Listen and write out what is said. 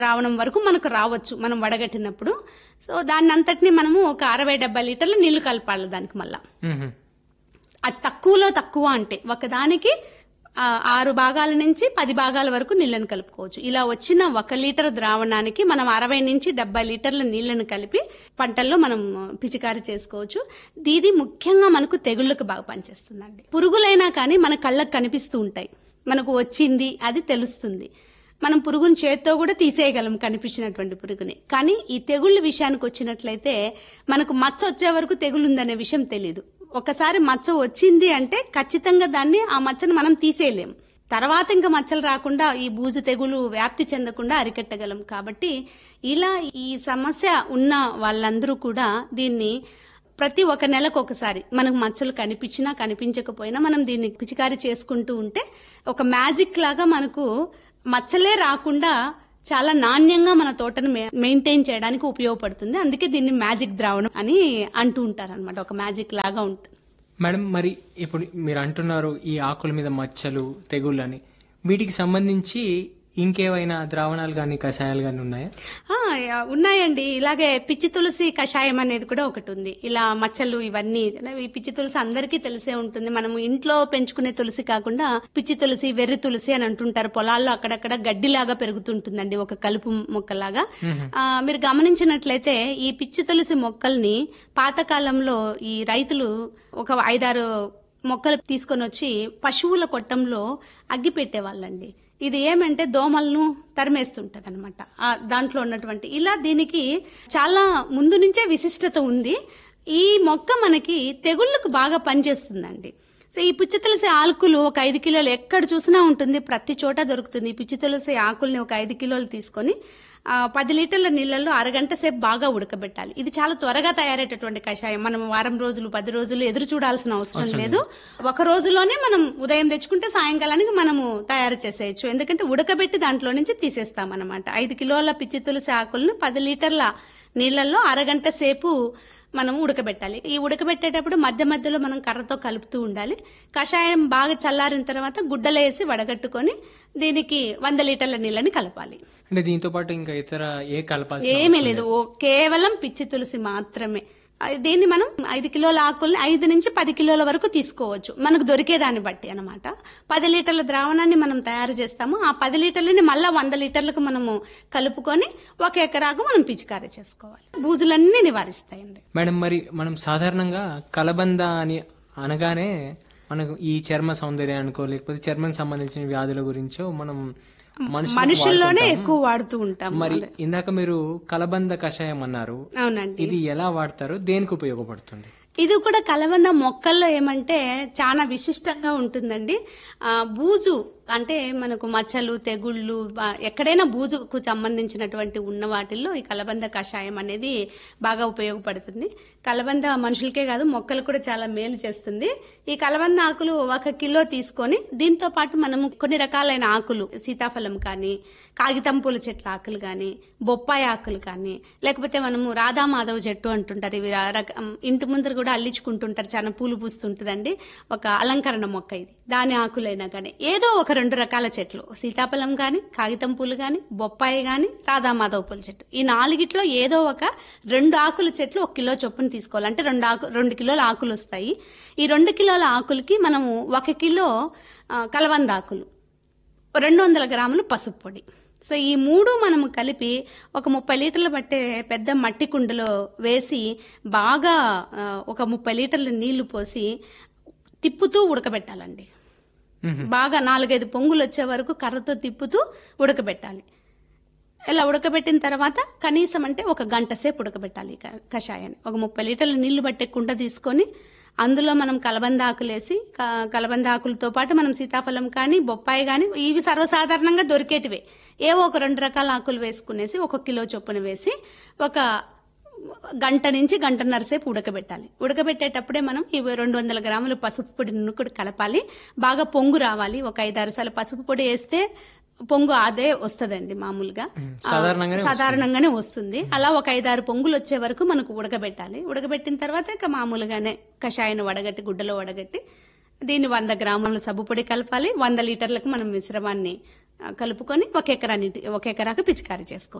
రావడం వరకు మనకు రావచ్చు మనం వడగట్టినప్పుడు సో దాన్ని అంతటిని మనము ఒక అరవై డెబ్బై లీటర్ల నీళ్లు కలపాలి దానికి మళ్ళా మ్మ్. అది తక్కువలో తక్కువ అంటే ఒకదానికి ఆ, ఆరు భాగాల నుంచి పది భాగాల వరకు నీళ్లను కలుపుకోవచ్చు ఇలా వచ్చిన ఒక లీటర్ ద్రావణానికి మనం అరవై నుంచి డెబ్బై లీటర్ల నీళ్లను కలిపి పంటల్లో మనం పిచికారీ చేసుకోవచ్చు ఇది ముఖ్యంగా మనకు తెగుళ్లకు బాగా పనిచేస్తుందండి పురుగులైనా కానీ మన కళ్ళకు కనిపిస్తూ ఉంటాయి మనకు వచ్చింది అది తెలుస్తుంది మనం పురుగుని చేత్తో కూడా తీసేయగలం కనిపించినటువంటి పురుగుని కానీ ఈ తెగుళ్ళ విషయానికి వచ్చినట్లయితే మనకు మచ్చ వచ్చే వరకు తెగులు ఉందనే విషయం తెలియదు ఒకసారి మచ్చ వచ్చింది అంటే ఖచ్చితంగా దాన్ని ఆ మచ్చను మనం తీసేయలేం తర్వాత ఇంకా మచ్చలు రాకుండా ఈ బూజు తెగులు వ్యాప్తి చెందకుండా అరికట్టగలం కాబట్టి ఇలా ఈ సమస్య ఉన్న వాళ్ళందరూ కూడా దీన్ని ప్రతి ఒక నెలకు ఒకసారి మనకు మచ్చలు కనిపించినా కనిపించకపోయినా మనం దీన్ని పిచికారీ చేసుకుంటూ ఉంటే ఒక మ్యాజిక్ లాగా మనకు మచ్చలే రాకుండా చాలా నాణ్యంగా మన తోటను మె- మెయింటైన్ చేయడానికి ఉపయోగపడుతుంది అందుకే దీన్ని మ్యాజిక్ ద్రావణం అని అంటూ ఉంటారు అనమాట ఒక మ్యాజిక్ లాగా ఉంటుంది మేడం మరి ఇప్పుడు మీరు అంటున్నారు ఈ ఆకుల మీద మచ్చలు తెగుళ్ళు అని వీటికి సంబంధించి ఇంకేవైనా ద్రావణాలు కానీ కషాయాలు కానీ ఉన్నాయా ఆ, యా, ఉన్నాయండి ఇలాగే పిచ్చి తులసి కషాయం అనేది కూడా ఒకటి ఉంది ఇలా మచ్చలు ఇవన్నీ ఈ పిచ్చి తులసి అందరికీ తెలిసే ఉంటుంది మనం ఇంట్లో పెంచుకునే తులసి కాకుండా పిచ్చి తులసి వెర్రి తులసి అని అంటుంటారు పొలాల్లో అక్కడక్కడ గడ్డిలాగా పెరుగుతుంటుందండి ఒక కలుపు మొక్కలాగా ఆ, మీరు గమనించినట్లయితే ఈ పిచ్చి తులసి మొక్కల్ని పాతకాలంలో ఈ రైతులు ఒక ఐదారు మొక్కలు తీసుకొని వచ్చి పశువుల కొట్టంలో అగ్గి పెట్టేవాళ్ళండి ఇది ఏమంటే దోమలను తరిమేస్తుంటది అనమాట దాంట్లో ఉన్నటువంటి ఇలా దీనికి చాలా ముందు నుంచే విశిష్టత ఉంది ఈ మొక్క మనకి తెగుళ్ళకు బాగా పనిచేస్తుందండి సో ఈ పిచ్చి తులసి ఆకులు ఒక ఐదు కిలోలు ఎక్కడ చూసినా ఉంటుంది ప్రతి చోట దొరుకుతుంది ఈ పిచ్చి తులసి ఆకుల్ని ఒక ఐదు కిలోలు తీసుకొని ఆ, పది లీటర్ల నీళ్ళల్లో అరగంట సేపు బాగా ఉడకబెట్టాలి ఇది చాలా త్వరగా తయారయ్యేటటువంటి కషాయం మనం వారం రోజులు పది రోజులు ఎదురు చూడాల్సిన అవసరం లేదు ఒక రోజులోనే మనం ఉదయం తెచ్చుకుంటే సాయంకాలానికి మనము తయారు చేసేయచ్చు ఎందుకంటే ఉడకబెట్టి దాంట్లో నుంచి తీసేస్తాం అనమాట ఐదు కిలోల పిచ్చి తులసి ఆకులను పది లీటర్ల నీళ్ళల్లో అరగంట సేపు మనం ఉడకబెట్టాలి ఈ ఉడకబెట్టేటప్పుడు మధ్య మధ్యలో మనం కర్రతో కలుపుతూ ఉండాలి కషాయం బాగా చల్లారిన తర్వాత గుడ్డలో వేసి వడగట్టుకొని దీనికి వంద లీటర్ల నీళ్ళని కలపాలి అంటే దీంతో పాటు ఇంకా ఇతర ఏ కలపాల్సిన ఏమీ లేదు ఓ కేవలం పిచ్చి తులసి మాత్రమే ఆ, దీన్ని మనం ఐదు కిలోల ఆకుల్ని ఐదు నుంచి పది కిలోల వరకు తీసుకోవచ్చు మనకు దొరికేదాన్ని బట్టి అన్నమాట పది లీటర్ల ద్రావణాన్ని మనం తయారు చేస్తాము ఆ పది లీటర్లని మళ్ళా వంద లీటర్లకు మనము కలుపుకొని ఒక ఎకరాకు మనం పిచికారీ చేసుకోవాలి బూజులన్నీ నివారిస్తాయండి మేడం మరి మనం సాధారణంగా కలబంద అని అనగానే మనకు ఈ చర్మ సౌందర్యానికో లేకపోతే చర్మం సంబంధించిన వ్యాధుల గురించో మనం మనుషులకు మనుషుల్లోనే వాడుకుంటాం. ఎక్కువ వాడుతూ ఉంటాం మరి ఇందాక మీరు కలబంద కషాయం అన్నారు అవునండి ఇది ఎలా వాడతారు దేనికి ఉపయోగపడుతుంది ఇది కూడా కలబంద మొక్కల్లో ఏమంటే చాలా విశిష్టంగా ఉంటుందండి ఆ, బూజు అంటే మనకు మచ్చలు తెగుళ్ళు బా- ఎక్కడైనా బూజుకు సంబంధించినటువంటి ఉన్న వాటిల్లో ఈ కలబంద కషాయం అనేది బాగా ఉపయోగపడుతుంది కలబంద మనుషులకే కాదు మొక్కలు కూడా చాలా మేలు చేస్తుంది ఈ కలబంద ఆకులు ఒక కిలో తీసుకొని దీంతో పాటు మనము కొన్ని రకాలైన ఆకులు సీతాఫలం కానీ కాగితం పూల చెట్ల ఆకులు కానీ బొప్పాయి ఆకులు కానీ లేకపోతే మనము రాధామాధవ్ చెట్టు అంటుంటారు ఇవి రా- రక- ఇంటి ముందర కూడా అల్లించుకుంటుంటారు చాలా పూలు పూస్తుంటుందండి ఒక అలంకరణ మొక్క ఇది దాని ఆకులైనా కానీ ఏదో ఒక రెండు రకాల చెట్లు సీతాఫలం కానీ కాగితం పూలు కానీ బొప్పాయి కానీ రాధామాధవ్ పూల చెట్టు ఈ నాలుగిట్లో ఏదో ఒక రెండు ఆకుల చెట్లు ఒక కిలో చొప్పున తీసుకోవాలి అంటే రెండు ఆకు రెండు కిలోల ఆకులు వస్తాయి ఈ రెండు కిలోల ఆకులకి మనము ఒక కిలో ఆ, కలవంద ఆకులు రెండు వందల గ్రాములు పసుపు పొడి సో ఈ మూడు మనము కలిపి ఒక ముప్పై లీటర్లు పట్టే పెద్ద మట్టి కుండలో వేసి బాగా ఆ, ఒక ముప్పై లీటర్ల నీళ్లు పోసి తిప్పుతూ ఉడకబెట్టాలండి బాగా నాలుగైదు పొంగులు వచ్చే వరకు కర్రతో తిప్పుతూ ఉడకబెట్టాలి ఇలా ఉడకబెట్టిన తర్వాత కనీసం అంటే ఒక గంట సేపు ఉడకబెట్టాలి ఈ క- కషాయాన్ని ఒక ముప్పై లీటర్ల నీళ్లు పట్టే కుండ తీసుకొని అందులో మనం కలబంద ఆకులు వేసి క- కలబంద ఆకులతో పాటు మనం సీతాఫలం కానీ బొప్పాయి కానీ ఇవి సర్వసాధారణంగా దొరికేటివే ఏవో ఒక రెండు రకాల ఆకులు వేసుకునేసి ఒక కిలో చొప్పున వేసి ఒక గంట నుంచి గంటన్నర సేపు ఉడకబెట్టాలి ఉడకబెట్టేటప్పుడే మనం ఈ రెండు వందల గ్రాముల పసుపు పొడిని కూడా కలపాలి బాగా పొంగు రావాలి ఒక ఐదారు సార్లు పసుపు పొడి వేస్తే పొంగు అదే వస్తదండి మామూలుగా సాధారణంగానే ఆ, సాధారణంగానే వస్తుంది అలా ఒక ఐదారు పొంగులు వచ్చే వరకు మనకు ఉడకబెట్టాలి ఉడకబెట్టిన తర్వాత ఇక మామూలుగానే కషాయాన్ని వడగట్టి గుడ్డలో వడగట్టి దీన్ని వంద గ్రాముల సబ్బు పొడి కలపాలి వంద లీటర్లకు మనం మిశ్రమాన్ని కలుపుకొని ఒక ఎకరాని ఒక ఎకరాకు పిచికారీ చేసుకోవచ్చు